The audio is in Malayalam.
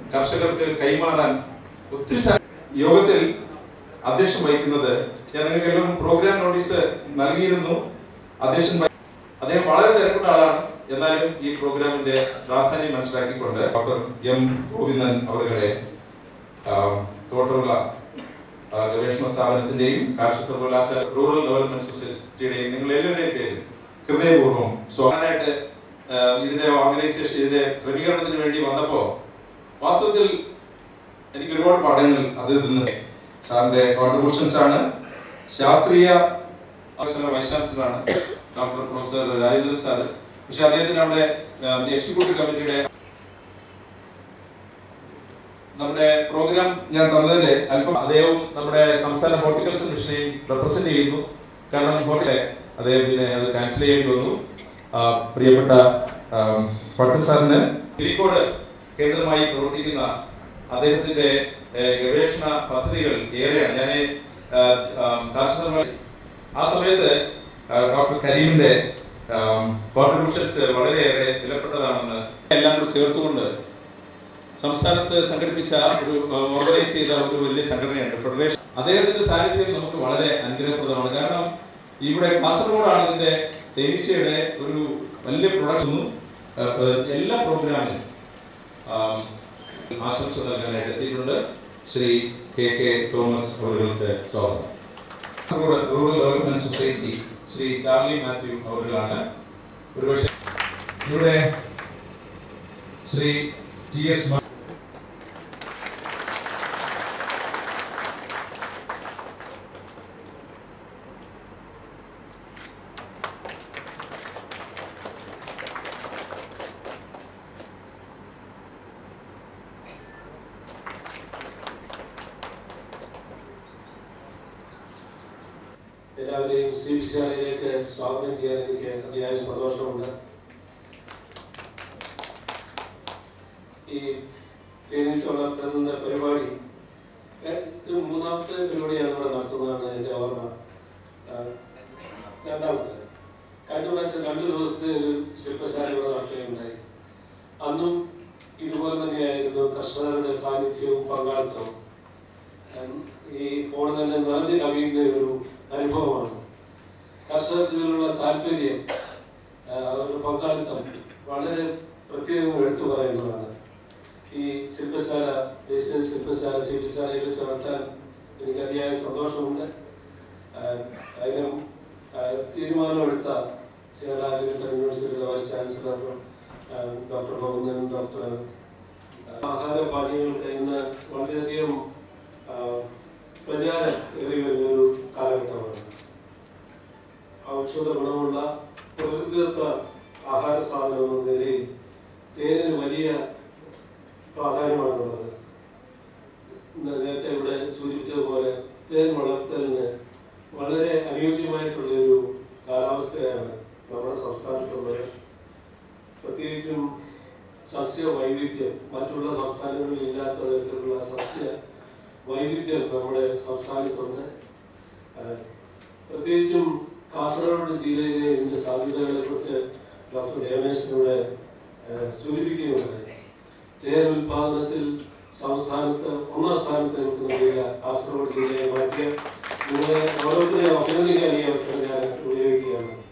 കർഷകർക്ക് കൈമാറാൻ ഒത്തിരി സ- യോഗത്തിൽ അധ്യക്ഷം വഹിക്കുന്നത് ഞാൻ നിങ്ങൾക്ക് എല്ലാവരും പ്രോഗ്രാം നോട്ടീസ് നൽകിയിരുന്നു അധ്യക്ഷൻ വഹി- അദ്ദേഹം വളരെ തിരക്കുള്ള ആളാണ് എന്നാലും ഈ പ്രോഗ്രാമിന്റെ പ്രാധാന്യം മനസ്സിലാക്കിക്കൊണ്ട് ഡോക്ടർ എം ഗോവിന്ദൻ അവരുടെ തോട്ടവിള ആ, ഗവേഷണ സ്ഥാപനത്തിന്റെയും കാർഷിക സർവകലാശാല റൂറൽ ഡെവലപ്മെന്റ് സൊസൈറ്റിയുടെയും നിങ്ങൾ എല്ലാവരുടെയും പേര് ഹൃദയപൂർവ്വം സ്വാഗതമായിട്ട് ഇതിന്റെ ഓർഗനൈസേഷൻ ഇതിന്റെ ക്രമീകരണത്തിന് വേണ്ടി വന്നപ്പോ വാസ്തവത്തിൽ എനിക്ക് ഒരുപാട് പാഠങ്ങൾ അതിൽ നിന്ന് സാറിന്റെ കോൺട്രിബ്യൂഷൻസ് ആണ് ശാസ്ത്രീയ ആവശ്യമുള്ള വൈസ് ചാൻസലറാണ് ഡോക്ടർ പ്രൊഫസർ രാജേന്ദ്രൻ സാർ പക്ഷെ അദ്ദേഹത്തിന് അവിടെ എക്സിക്യൂട്ടീവ് കമ്മിറ്റിയുടെ നമ്മുടെ പ്രോഗ്രാം ഞാൻ തന്നതില് അല്പം അദ്ദേഹവും നമ്മുടെ സംസ്ഥാന ഹോർട്ടിക്കൾച്ചർ മിഷനെയും റെപ്രസെന്റ് ചെയ്യുന്നു കാരണം ഹോർട്ടിലെ അദ്ദേഹം പിന്നെ അത് ക്യാൻസൽ ചെയ്യേണ്ടി വന്നു ആ, പ്രിയപ്പെട്ട ആം, ഭട്ട് സാറിന് പിലിക്കോട് കേന്ദ്രമായി പ്രവർത്തിക്കുന്ന അദ്ദേഹത്തിന്റെ ഏ, ഗവേഷണ പദ്ധതികൾ ഏറെയാണ് ഞാൻ കാർഷിക ആ സമയത്ത് ആ, ഡോക്ടർ കരീമിന്റെ കോൺട്രിബ്യൂഷൻസ് വളരെയേറെ വിലപ്പെട്ടതാണെന്ന് എല്ലാം കൂടി ചേർത്തുകൊണ്ട് സംസ്ഥാനത്ത് സംഘടിപ്പിച്ച ഒരു ഓർഗനൈസ് ചെയ്ത ഒരു വലിയ സംഘടനയുണ്ട് ഫെഡറേഷൻ അദ്ദേഹത്തിന്റെ സാന്നിധ്യം നമുക്ക് വളരെ അനുഗ്രഹപ്രദമാണ് കാരണം ഇവിടെ കാസർഗോഡാണ് ഇതിന്റെ തേനീച്ചയുടെ ഒരു വലിയ പ്രൊഡക്ഷൻ എല്ലാ പ്രോഗ്രാമിലും ആം, ആശംസ നൽകാനായിട്ട് എത്തിയിട്ടുണ്ട് ശ്രീ കെ കെ തോമസ് അവர்களுக்கு സ്വാഗതം Kasaragod rural development society Shri Charlie Mathew അവர்களാണ് ഒരുപക്ഷെ ഇവിടെ ശ്രീ ടി എസ് എല്ലാവരെയും സ്വീപിച്ചാലിലേക്ക് സ്വാഗതം ചെയ്യാൻ എനിക്ക് അതിയായ സന്തോഷമുണ്ട് ഈ തേനീച്ച വളർത്തുന്ന പരിപാടി ഏഹ്, ഇത് മൂന്നാമത്തെ പരിപാടിയാണ് ഇവിടെ നടത്തുന്നതാണ് എൻ്റെ ഓർമ്മ ആഹ്, രണ്ടാമത്തെ കഴിഞ്ഞ പ്രാവശ്യം രണ്ട് ദിവസത്തെ ഒരു ശില്പശാല ഇവിടെ നടത്തുകയുണ്ടായി അന്നും ഇതുപോലെ തന്നെയായിരുന്നു കർഷകരുടെ സാന്നിധ്യവും പങ്കാളിത്തവും ഉം, ഈ ഫോൺ തന്നെ നിറഞ്ഞു കവിയുന്ന ഒരു അനുഭവമാണ് കർഷകർക്ക് ഇതിലുള്ള താല്പര്യം ആ, അവരുടെ പങ്കാളിത്തം വളരെ പ്രത്യേകം എടുത്തു പറയുന്നതാണ് ഈ ശില്പശാല ദേശീയ ശില്പശാല ശില്പശാലയിൽ വെച്ച് നടത്താൻ എനിക്ക് അതിയായ സന്തോഷമുണ്ട് ആ, അതിന് ആ, തീരുമാനമെടുത്ത കേരള അഗ്രികൾച്ചർ യൂണിവേഴ്സിറ്റിയുടെ വൈസ് ചാൻസലർ ആ, ഡോക്ടർ ഗോവിന്ദൻ ഡോക്ടർ ആഹാര പാനീയങ്ങൾക്ക് ഇന്ന് വളരെയധികം ആ, പ്രചാരം ഏറി വരുന്ന ഒരു കാലഘട്ടമാണ് ഔഷധ ഗുണമുള്ള പ്രകൃതിദത്ത ആഹാര സാധനം എന്ന നിലയിൽ തേനിന് വലിയ പ്രാധാന്യമാണുള്ളത് ഇന്ന് നേരത്തെ ഇവിടെ സൂചിപ്പിച്ചതുപോലെ തേൻ വളർത്തലിന് വളരെ അനുയോജ്യമായിട്ടുള്ള ഒരു കാലാവസ്ഥയാണ് നമ്മുടെ സംസ്ഥാനത്തുള്ളത് പ്രത്യേകിച്ചും സസ്യ വൈവിധ്യം മറ്റുള്ള സംസ്ഥാനങ്ങളിൽ ഇല്ലാത്ത തരത്തിലുള്ള സസ്യ വൈവിധ്യം നമ്മുടെ സംസ്ഥാനത്തുണ്ട് ആഹ് പ്രത്യേകിച്ചും കാസർഗോഡ് ജില്ലയിലെ ഇതിന്റെ സാധ്യതകളെ കുറിച്ച് ഡോക്ടർ ദേവേശിലൂടെ സൂചിപ്പിക്കുകയുണ്ടായി തേൻ ഉൽപാദനത്തിൽ സംസ്ഥാനത്ത് ഒന്നാം സ്ഥാനത്ത് നിൽക്കുന്ന ജില്ല കാസർഗോഡ് ജില്ലയെ മാറ്റിയ നിങ്ങളെ ഓരോരുത്തരെയും അഭിനന്ദിക്കാൻ ഈ അവസരം ഞാൻ ഉപയോഗിക്കുകയാണ്